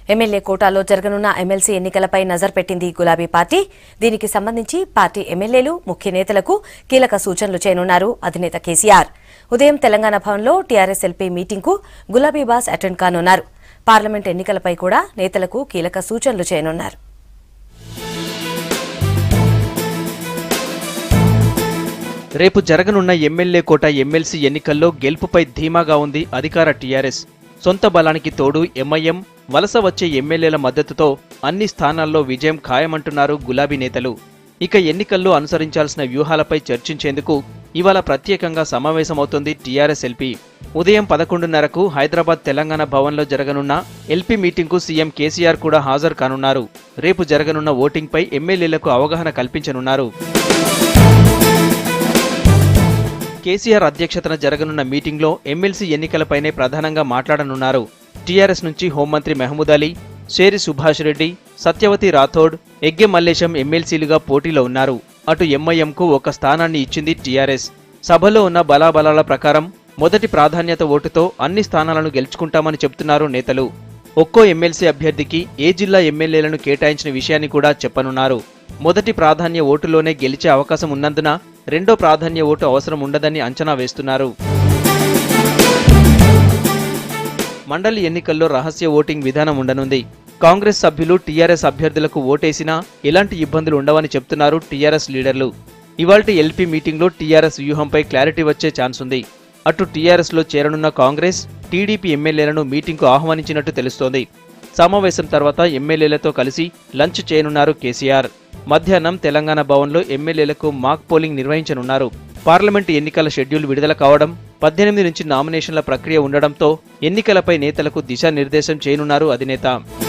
MLA కోటాలో జరగనున్న MLC ఎన్నికలపై నజర్ పెట్టింది గులాబీ పార్టీ దీనికి సంబంధించి పార్టీ ఎమ్మెల్యేలు ముఖ్య నేతలకు కీలక సూచనలు చేయనున్నారు అధినేత కేసీఆర్ ఉదయం తెలంగాణ భవన్లో టీఆర్ఎస్ ఎల్పీ మీటింగ్కు గులాబీ బాస్ అటెండ్ కానున్నారు పార్లమెంట్ ఎన్నికలపై కూడా నేతలకు కీలక సూచనలు చేయనున్నారు రేపు జరగనున్న ఎమ్మెల్యే కోట ఎమ్మెల్సీ ఎన్నికల్లో గెలుపుపై ధీమాగా ఉంది అధికార టీఆర్ఎస్ సొంత బలానికి తోడు ఎంఐఎం వలస వచ్చే ఎమ్మెల్యేల మద్దతుతో అన్ని స్థానాల్లో విజయం ఖాయమంటున్నారు గులాబీ నేతలు ఇక ఎన్నికల్లో అనుసరించాల్సిన వ్యూహాలపై చర్చించేందుకు ఇవాళ ప్రత్యేకంగా సమావేశమవుతోంది టీఆర్ఎస్ ఎల్పీ ఉదయం పదకొండున్నరకు హైదరాబాద్ తెలంగాణ భవన్లో జరగనున్న ఎల్పీ మీటింగ్కు సీఎం కేసీఆర్ కూడా హాజరు కానున్నారు రేపు జరగనున్న ఓటింగ్పై ఎమ్మెల్యేలకు అవగాహన కల్పించనున్నారు కేసీఆర్ అధ్యక్షతన జరగనున్న మీటింగ్లో ఎమ్మెల్సీ ఎన్నికలపైనే ప్రధానంగా మాట్లాడనున్నారు టీఆర్ఎస్ నుంచి హోంమంత్రి మహమూద్ అలీ షేరి సుభాష్ రెడ్డి సత్యవతి రాథోడ్ ఎగ్గె మల్లేశం ఎమ్మెల్సీలుగా పోటీలో ఉన్నారు అటు ఎంఐఎంకు ఒక స్థానాన్ని ఇచ్చింది టీఆర్ఎస్ సభలో ఉన్న బలాబలాల ప్రకారం మొదటి ప్రాధాన్యత ఓటుతో అన్ని స్థానాలను గెలుచుకుంటామని చెబుతున్నారు నేతలు ఒక్కో ఎమ్మెల్సీ అభ్యర్థికి ఏ జిల్లా ఎమ్మెల్యేలను కేటాయించిన విషయాన్ని కూడా చెప్పనున్నారు మొదటి ప్రాధాన్య ఓటులోనే గెలిచే అవకాశం ఉన్నందున రెండో ప్రాధాన్య ఓటు అవసరం ఉండదని అంచనా వేస్తున్నారు మండలి ఎన్నికల్లో రహస్య ఓటింగ్ విధానం ఉండనుంది కాంగ్రెస్ సభ్యులు టీఆర్ఎస్ అభ్యర్థులకు ఓటేసినా ఎలాంటి ఇబ్బందులు ఉండవని చెప్తున్నారు టీఆర్ఎస్ లీడర్లు ఇవాల్టి ఎల్పీ మీటింగ్లో టీఆర్ఎస్ వ్యూహంపై క్లారిటీ వచ్చే ఛాన్స్ ఉంది అటు టీఆర్ఎస్లో చేరనున్న కాంగ్రెస్ టీడీపీ ఎమ్మెల్యేలను మీటింగ్కు ఆహ్వానించినట్టు తెలుస్తోంది సమావేశం తర్వాత ఎమ్మెల్యేలతో కలిసి లంచ్ చేయనున్నారు కేసీఆర్ మధ్యాహ్నం తెలంగాణ భవన్లో ఎమ్మెల్యేలకు మాక్ పోలింగ్ నిర్వహించనున్నారు పార్లమెంటు ఎన్నికల షెడ్యూల్ విడుదల కావడం పద్దెనిమిది నుంచి నామినేషన్ల ప్రక్రియ ఉండడంతో ఎన్నికలపై నేతలకు దిశానిర్దేశం చేయనున్నారు అధినేత